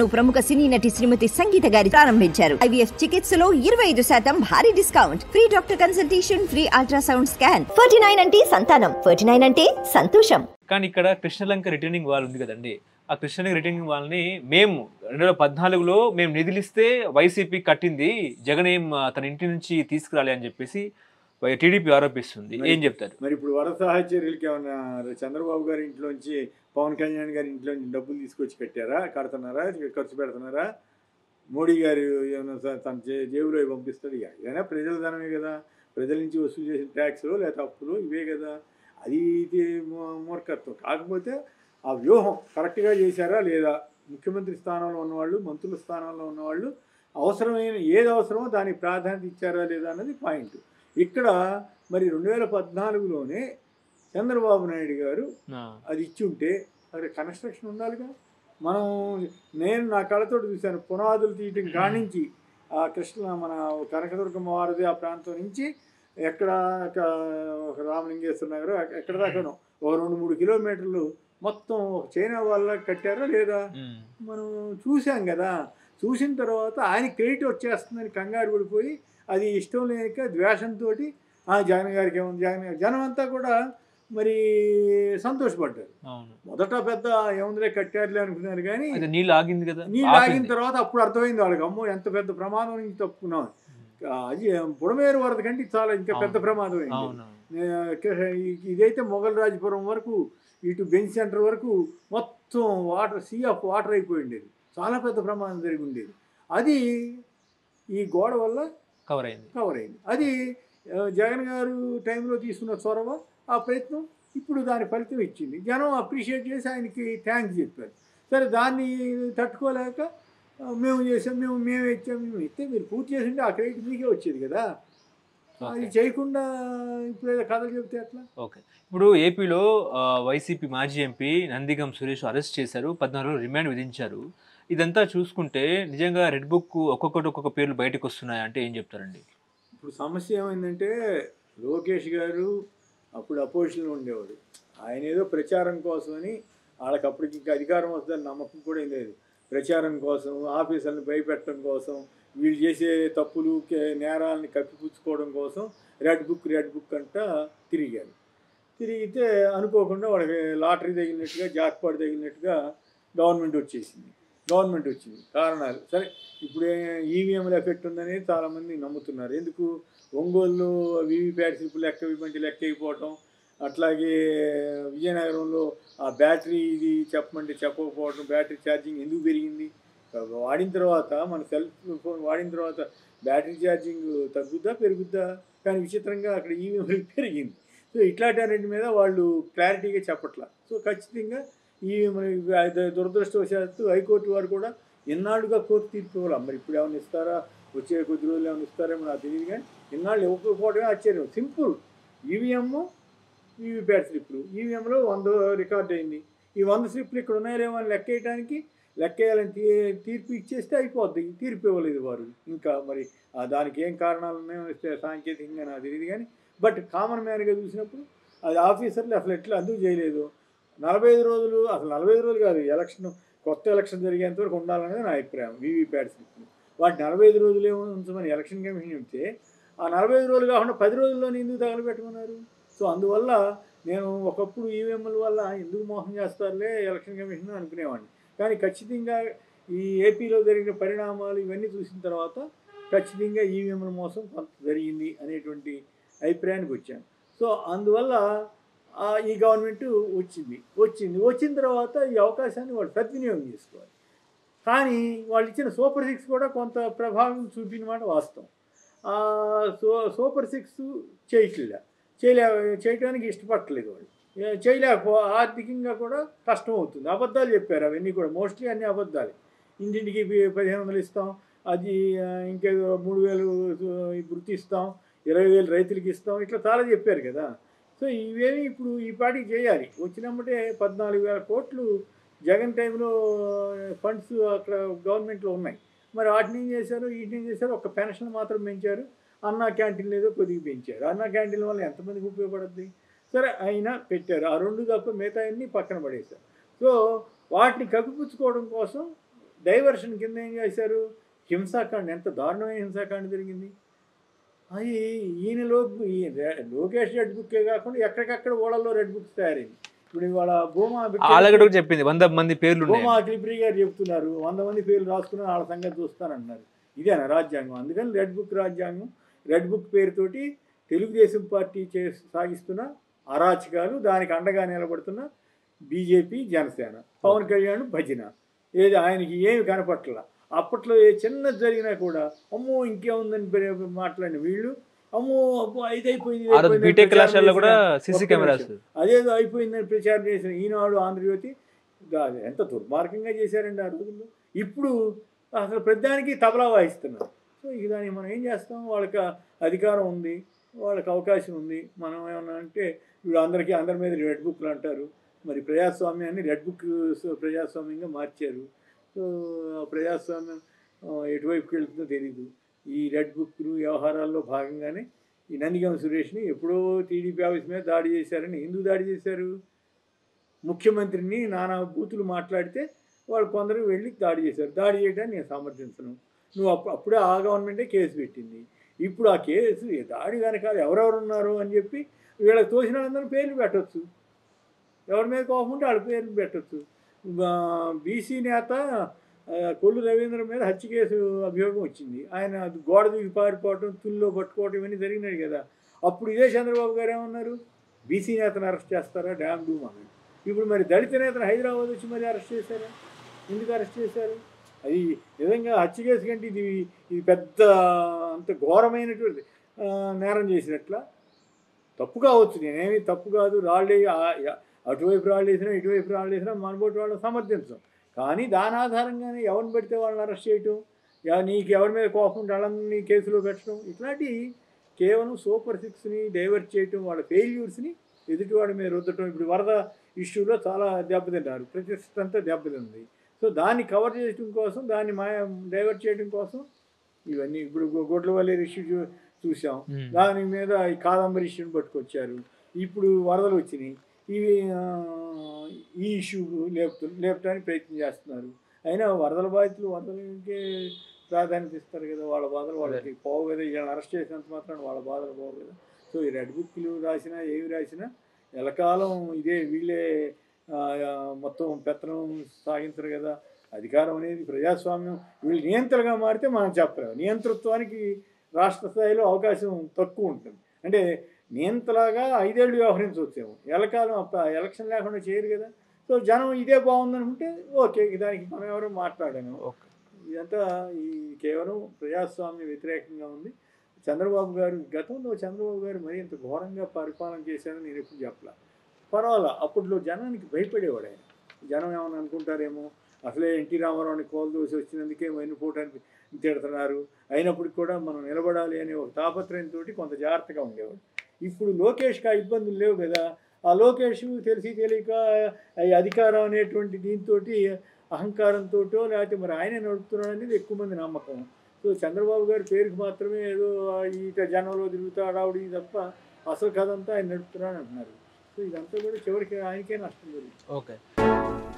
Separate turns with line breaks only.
ప్రముఖ సినీ నటి శ్రీమతి సంగీత గారి ప్రారంభించారు ఐవీఎఫ్ చికిత్సలో ఇరవై ఐదు శాతం భారీ discount free doctor consultation free ultrasound scan forty nine అంటే సంతానం ఫోర్టీ నైన్ అంటే సంతోషం
కానీ ఇక్కడ కృష్ణలంక రిటర్నింగ్ వాల్ ఉంది కదండి ఆ కృష్ణలంక రిటర్నింగ్ వాళ్ళని మేము రెండు వేల పద్నాలుగులో మేము నిధులిస్తే వైసీపీ కట్టింది జగన్ ఏం ఆ, తన ఇంటి నుంచి తీసుకురాలి అని చెప్పేసి టీడీపీ ఆరోపిస్తుంది ఏం చెప్తారు
మరి ఇప్పుడు వరద సహచర్యులకి ఏమన్నా చంద్రబాబు గారి ఇంట్లోంచి పవన్ కళ్యాణ్ గారి ఇంట్లోంచి డబ్బులు తీసుకొచ్చి కట్టారా కడుతున్నారా ఖర్చు పెడుతున్నారా మోడీ గారు ఏమైనా స- తన జే- జేబులో ఇవి పంపిస్తాడు ఇక ఏదైనా ప్రజల ధనమే కదా ప్రజల నుంచి వసూలు చేసిన ట్యాక్స్లు లేదా అప్పులు ఇవే కదా అది ఇది మూ- మూర్ఖత్వం కాకపోతే ఆ వ్యూహం కరెక్ట్గా చేశారా లేదా ముఖ్యమంత్రి స్థానంలో ఉన్నవాళ్ళు మంత్రుల స్థానంలో ఉన్నవాళ్ళు అవసరమైన ఏది అవసరమో దానికి ప్రాధాన్యత ఇచ్చారా లేదా అన్నది పాయింట్ ఇక్కడ మరి రెండు వేల పద్నాలుగులోనే చంద్రబాబు నాయుడు గారు
ఆ,
అది ఇచ్చి ఉంటే అక్కడ కన్స్ట్రక్షన్ ఉండాలిగా మనం నేను నా కళ్ళతో చూశాను పునాదులు తీయటం కానించి ఆ కృష్ణ మన కనకదుర్గమ్మ వారిది ఆ ప్రాంతం నుంచి ఎక్కడ ఒక ఒక రామలింగేశ్వర నగర్ ఎక్కడ దాకానో ఒక రెండు మూడు కిలోమీటర్లు మొత్తం ఒక చైనా వాళ్ళ కట్టారా లేదా
ఉమ్,
మనం చూసాం కదా చూసిన తర్వాత ఆయన క్రెడిట్ వచ్చేస్తుందని కంగారు పడిపోయి అది ఇష్టం లేక ద్వేషంతో జగన్ గారికి ఏముంది జగన్ గారి జనం అంతా కూడా మరి సంతోషపడ్డారు
అవును
మొదట పెద్ద ఏముందిలే కట్టారులే అనుకున్నారు కానీ
అది నీళ్ళు ఆగింది కదా
నీళ్ళు ఆగిన
ఆపింది.
తర్వాత అప్పుడు అర్థమైంది వాళ్ళకి అమ్మో ఎంత పెద్ద ప్రమాదం నుంచి తప్పుకున్నాం ఆ, అది బుడమేరు వరద కంటే ఇది చాలా ఇంకా పెద్ద
అవును.
ప్రమాదం అయింది
అవును
నే- క- ఈ- ఇదైతే మొఘల్ రాజపురం వరకు ఇటు బెంచ్ సెంటర్ వరకు మొత్తం వాటర్ సీ ఆఫ్ వాటర్ అయిపోయి ఉండేది చాలా పెద్ద ప్రమాదం జరిగి ఉండేది అది ఈ గోడ వల్ల
కవర్ అయింది
కవర్ అయింది అది ఆ, జగన్ గారు టైంలో తీసుకున్న చొరవ ఆ ప్రయత్నం ఇప్పుడు దాని ఫలితం ఇచ్చింది జనం అప్రిషియేట్ చేసి ఆయనకి థ్యాంక్స్ చెప్పారు సరే దాన్ని తట్టుకోలేక ఆ, మేము చేసాం మేము మేము ఇచ్చాం మేము ఇస్తే మీరు పూర్తి చేసింటే ఆ క్రెడిట్ మీకే వచ్చేది కదా అది చేయకుండా ఇప్పుడు ఏదో కథలు చెప్తే ఎట్లా
ఓకే ఇప్పుడు ఏపీలో ఆ, వైసీపీ మాజీ ఎంపీ నందిగం సురేష్ అరెస్ట్ చేశారు పద్నాలుగు రిమాండ్ విధించారు ఇదంతా చూసుకుంటే నిజంగా రెడ్ బుక్ ఒక్కొక్కటి ఒక్కొక్క పేర్లు బయటకు వస్తున్నాయి అంటే ఏం చెప్తారండి
ఇప్పుడు సమస్య ఏమైందంటే లోకేష్ గారు అప్పుడు అపోజిషన్లో ఉండేవాడు ఆయన ఏదో ప్రచారం కోసమని వాళ్ళకి అప్పటికి ఇంకా అధికారం వస్తుందని నమ్మకం కూడా ఏం లేదు ప్రచారం కోసం ఆఫీసర్ని భయపెట్టడం కోసం వీళ్ళు చేసే తప్పులు కే- నేరాలని కప్పిపుచ్చుకోవడం కోసం రెడ్ బుక్ రెడ్ బుక్ అంట తిరిగారు తిరిగితే అనుకోకుండా వాళ్ళకి లాటరీ తగిలినట్టుగా జాక్పాట్ తగిలినట్టుగా గవర్నమెంట్ వచ్చేసింది గవర్నమెంట్ వచ్చింది కారణాలు సరే ఇప్పుడు ఈవీఎంల ఎఫెక్ట్ ఉందని చాలామంది నమ్ముతున్నారు ఎందుకు ఒంగోలు వీవీప్యాట్ స్లిప్ లెక్క ఇవ్వండి లెక్క అయిపోవటం అట్లాగే విజయనగరంలో ఆ బ్యాటరీ ఇది చెప్పమంటే చెప్పకపోవటం బ్యాటరీ ఛార్జింగ్ ఎందుకు పెరిగింది వాడిన తర్వాత మన సెల్ ఫోన్ వాడిన తర్వాత బ్యాటరీ ఛార్జింగ్ తగ్గుద్దా పెరుగుద్దా కానీ విచిత్రంగా అక్కడ ఈవీఎం పెరిగింది సో ఇట్లాంటి అన్నిటి మీద వాళ్ళు క్లారిటీగా చెప్పట్లా సో ఖచ్చితంగా ఈ మన దురదృష్టవశాత్తు హైకోర్టు వారు కూడా ఎన్నాళ్ళుగా కోర్టు తీర్పు ఇవ్వాలి మరి ఇప్పుడు ఏమైనా ఇస్తారా వచ్చే కొద్ది రోజులు ఏమైనా ఇస్తారేమో నాకు తెలియదు కానీ ఎన్నాళ్ళు ఇవ్వకపోవడమే ఆశ్చర్యం సింపుల్ ఈవీఎం వీవీప్యాట్ స్లిప్లు ఈవీఎంలో వంద రికార్డ్ అయింది ఈ వంద స్లిప్లు ఇక్కడ ఉన్నాయేమో అని లెక్క వేయడానికి లెక్క వేయాలని తీ తీర్పు ఇచ్చేస్తే అయిపోద్ది తీర్పు ఇవ్వలేదు వారు ఇంకా మరి ఆ దానికి ఏం కారణాలు ఉన్నాయో ఇస్తే సాంకేతికంగా నాకు తెలియదు కానీ బట్ కామన్ మ్యాన్గా చూసినప్పుడు అది ఆఫీసర్లు అసలు ఎట్లా అందుకు చేయలేదు నలభై ఐదు రోజులు అసలు నలభై ఐదు రోజులు కాదు ఎలక్షన్ కొత్త ఎలక్షన్ జరిగేంత వరకు ఉండాలనేది నా అభిప్రాయం వీవీప్యాట్ స్లిప్లు వాటి నలభై ఐదు రోజులు ఏమో ఉంచమని ఎలక్షన్ కమిషన్ చెప్తే ఆ నలభై ఐదు రోజులు కాకుండా పది రోజుల్లోనే ఎందుకు తగలబెట్టుకున్నారు సో అందువల్ల నేను ఒకప్పుడు ఈవీఎంల వల్ల ఎందుకు మోసం చేస్తారులే ఎలక్షన్ కమిషన్ అనుకునేవాడిని కానీ ఖచ్చితంగా ఈ ఏపీలో జరిగిన పరిణామాలు ఇవన్నీ చూసిన తర్వాత ఖచ్చితంగా ఈవీఎంల మోసం కొంత జరిగింది అనేటువంటి అభిప్రాయానికి వచ్చాను సో అందువల్ల ఆ, ఈ గవర్నమెంట్ వచ్చింది వచ్చింది వచ్చిన తర్వాత ఈ అవకాశాన్ని వాళ్ళు సద్వినియోగం చేసుకోవాలి కానీ వాళ్ళు ఇచ్చిన సూపర్ సిక్స్ కూడా కొంత ప్రభావం చూపిన మాట వాస్తవం ఆ, సో సూపర్ సిక్స్ చేయట్లే చేయలే చేయడానికి ఇష్టపడట్లేదు వాళ్ళు ఏ- చేయలేకపో ఆర్థికంగా కూడా కష్టం అవుతుంది అబద్ధాలు చెప్పారు అవన్నీ కూడా మోస్ట్లీ అన్ని అబద్ధాలు ఇంటింటికి పి- పదిహేను వందలు ఇస్తాం అది ఆ, ఇంకేదో మూడు వేలు ఆ, వృత్తి ఇస్తాం ఇరవై వేలు రైతులకి ఇస్తాం ఇట్లా చాలా చెప్పారు కదా సో ఇవేమి ఇప్పుడు ఈ పాటికి చేయాలి వచ్చినప్పుడే పద్నాలుగు వేల కోట్లు జగన్ టైంలో ఫండ్స్ అక్కడ గవర్నమెంట్లో ఉన్నాయి మరి వాటిని ఏం చేశారు వీటిని ఏం చేశారు ఒక పెన్షన్ మాత్రం పెంచారు అన్నా క్యాంటీన్లు ఏదో కొద్దిగా పెంచారు అన్నా క్యాంటీన్ల వల్ల ఎంతమందికి ఉపయోగపడుద్ది సరే అయినా పెట్టారు ఆ రెండు తప్ప మిగతా అన్ని పక్కన పడేశారు సో వాటిని కప్పిపుచ్చుకోవడం కోసం డైవర్షన్ కింద ఏం చేశారు హింసాకాండ ఎంత దారుణమైన హింసాకాండ జరిగింది అది ఈయనలో ఈ రె- లోకేష్ రెడ్ బుక్కే కాకుండా ఎక్కడికక్కడ ఓళ్ళల్లో రెడ్ బుక్స్ తయారైంది ఇప్పుడు ఇవాళ భూమా
ఆల్రెడీ కూడా చెప్పింది వంద మంది పేర్లు ఉన్నాయి
భూమా అఖిలప్రియ గారు చెప్తున్నారు వంద మంది పేర్లు రాసుకున్నారు వాళ్ళ సంగతి చూస్తానంటున్నారు ఇదేనా రాజ్యాంగం అందుకని రెడ్ బుక్ రాజ్యాంగం రెడ్ బుక్ పేరుతోటి తెలుగుదేశం పార్టీ చే సాగిస్తున్న అరాచకాలు దానికి అండగా నిలబడుతున్న బీజేపీ జనసేన పవన్ కళ్యాణ్ భజన ఏది ఆయనకి ఏమి కనపట్ల అప్పట్లో ఏ చిన్నది జరిగినా కూడా అమ్మో ఇంకేముందని పె- మాట్లాడిన వీళ్ళు అమ్మో అబ్బో ఐదు అయిపోయింది ఇది
ఆ రోజు
అయిపోయిందని
బీటెక్
ప్రచారం
కళాశాలలో కూడా
చేసిన
సీసీ
ఒక్క
కెమెరాస్
నిమిషం. అదేదో అయిపోయిందని ప్రచారం చేసిన ఈనాడు ఆంధ్రజ్యోతి దా- ఎంత దుర్మార్గంగా చేశారండి ఆ రోజుల్లో ఇప్పుడు అసలు ప్రతిదానికి తబలా వాయిస్తున్నారు సో ఇక దాన్ని మనం ఏం చేస్తాం వాళ్ళకి ఆ అధికారం ఉంది వాళ్ళకి అవకాశం ఉంది మనం ఏమన్నా అంటే ఇప్పుడు అందరికీ అందరి మీద రెడ్ బుక్లు అంటారు మరి ప్రజాస్వామ్యాన్ని రెడ్ బుక్ ప్రజాస్వామ్యంగా మార్చారు సో ఆ ప్రజాస్వామ్యం ఆ, ఎటువైపుకి వెళ్తుందో తెలీదు ఈ రెడ్ బుక్ వ్యవహారాల్లో భాగంగానే ఈ నందిగం సురేష్ని ఎప్పుడో టీడీపీ ఆఫీస్ మీద దాడి చేశారని ఎందుకు దాడి చేశారు ముఖ్యమంత్రిని నానా బూతులు మాట్లాడితే వాళ్ళు కొందరు వెళ్ళి దాడి చేశారు దాడి చేయడానికి నేను సమర్థించను నువ్వు అప్పుడు అప్పుడే ఆ గవర్నమెంటే కేసు పెట్టింది ఇప్పుడు ఆ కేసు ఈ దాడి వెనకాల ఎవరెవరు ఉన్నారు అని చెప్పి వీళ్ళకి తోసిన వాళ్ళందరూ పేర్లు పెట్టచ్చు ఎవరి మీద కోపం ఉంటే వాళ్ళ పేర్లు పెట్టచ్చు బీసీ నేత ఆ, కొల్లు రవీంద్ర మీద హత్య కేసు అభియోగం వచ్చింది ఆయన గోడ దిగి పారిపోవటం తుల్లో పట్టుకోవటం ఇవన్నీ జరిగినాయి కదా అప్పుడు ఇదే చంద్రబాబు గారు ఏమన్నారు బీసీ నేతను అరెస్ట్ చేస్తారా డ్యామ్ డూమ్ అన్నాడు ఇప్పుడు మరి దళిత నేతను హైదరాబాద్ వచ్చి మరి అరెస్ట్ చేశారా ఎందుకు అరెస్ట్ చేశారు అది నిజంగా హత్య కేసు కంటే ఇది ఇది పెద్ద అంత ఘోరమైనటువంటి ఆ, నేరం చేసినట్ల తప్పు కావచ్చు నేనేమి తప్పు కాదు రాళ్ళే ఆ- ఆ- అటువైపు రాళ్ళు వేసినా ఇటువైపు రాళ్ళు వేసినా మనబోటి వాళ్ళని సమర్థించం కానీ దాని ఆధారంగానే ఎవరిని పెడితే వాళ్ళని అరెస్ట్ చేయటం యా నీకు ఎవరి మీద కోపం ఉంటే వాళ్ళని కేసులో పెట్టడం ఇట్లాంటి కేవలం సూపర్ సిక్స్ని డైవర్ట్ చేయటం వాళ్ళ ఫెయిల్యూర్స్ని ఎదుటివాడి మీద రుద్దటం ఇప్పుడు వరద ఇష్యూలో చాలా దెబ్బతిన్నారు ప్రతిష్ట అంతా దెబ్బతింది సో దాన్ని కవర్ చేయడం కోసం దాన్ని మా డైవర్ట్ చేయడం కోసం ఇవన్నీ ఇప్పుడు గొ- గొడ్లవల్లి ఇష్యూ చూ- చూసాం
ఉమ్.
దాని మీద ఈ కాదంబరి ఇష్యూని పట్టుకొచ్చారు ఇప్పుడు వరదలు వచ్చినాయి ఇవి ఆ, ఈ ఇష్యూ లేపుతు లేపడానికి ప్రయత్నం చేస్తున్నారు అయినా వరదల బాధితులు వరదలకే ప్రాధాన్యత ఇస్తారు కదా వాళ్ళ బాధలు వాళ్ళకి పోవు కదా వీళ్ళని అరెస్ట్ చేసినంత మాత్రాన వాళ్ళ బాధలు పోవు కదా సో ఈ రెడ్ బుక్లు రాసినా ఏవి రాసినా ఎలకాలం ఇదే వీళ్ళే ఆ, ఆ, మొత్తం పెత్తనం సాగించరు కదా అధికారం అనేది ప్రజాస్వామ్యం వీళ్ళు నియంత్రణగా మారితే మనం చెప్పలేము నియంతృత్వానికి రాష్ట్ర స్థాయిలో అవకాశం తక్కువ ఉంటుంది అంటే నియంతలాగా ఐదేళ్ళు వ్యవహరించవచ్చేమో ఎలకాలం అప్ప- ఎలక్షన్ లేకుండా చేయరు కదా సో జనం ఇదే బాగుందనుకుంటే ఓకే ఇక దానికి మనం ఎవరు మాట్లాడాము
ఓకే
ఇదంతా ఈ కేవలం ప్రజాస్వామ్య వ్యతిరేకంగా ఉంది చంద్రబాబు గారు గతంలో చంద్రబాబు గారు మరీ ఇంత ఘోరంగా పరిపాలన చేశారని నేను ఎప్పుడు చెప్పలే పర్వాలా అప్పట్లో జనానికి భయపడేవాడు ఆయన జనం ఏమని అనుకుంటారేమో అసలే ఎన్టీ రామారావుని కోల్ దోసి వచ్చినందుకే వెన్నుపోవటానికి తిడుతున్నారు అయినప్పటికి కూడా మనం నిలబడాలి అనే ఒక తాపత్రయంతో కొంత జాగ్రత్తగా ఉండేవాడు ఇప్పుడు లోకేష్కి ఆ ఇబ్బందులు లేవు కదా ఆ లోకేష్ తెలిసి తెలియక ఈ అధికారం అనేటువంటి దీంతో అహంకారంతో లేకపోతే మరి ఆయనే నడుపుతున్నాడు అనేది ఎక్కువ మంది నమ్మకం సో చంద్రబాబు గారి పేరుకి మాత్రమే ఏదో ఈ జనంలో తిరుగుతాడు ఆవిడ తప్ప అసలు కథ అంతా ఆయన నడుపుతున్నాడు అంటున్నారు సో ఇదంతా కూడా చివరికి ఆయనకే నష్టం జరిగింది
ఓకే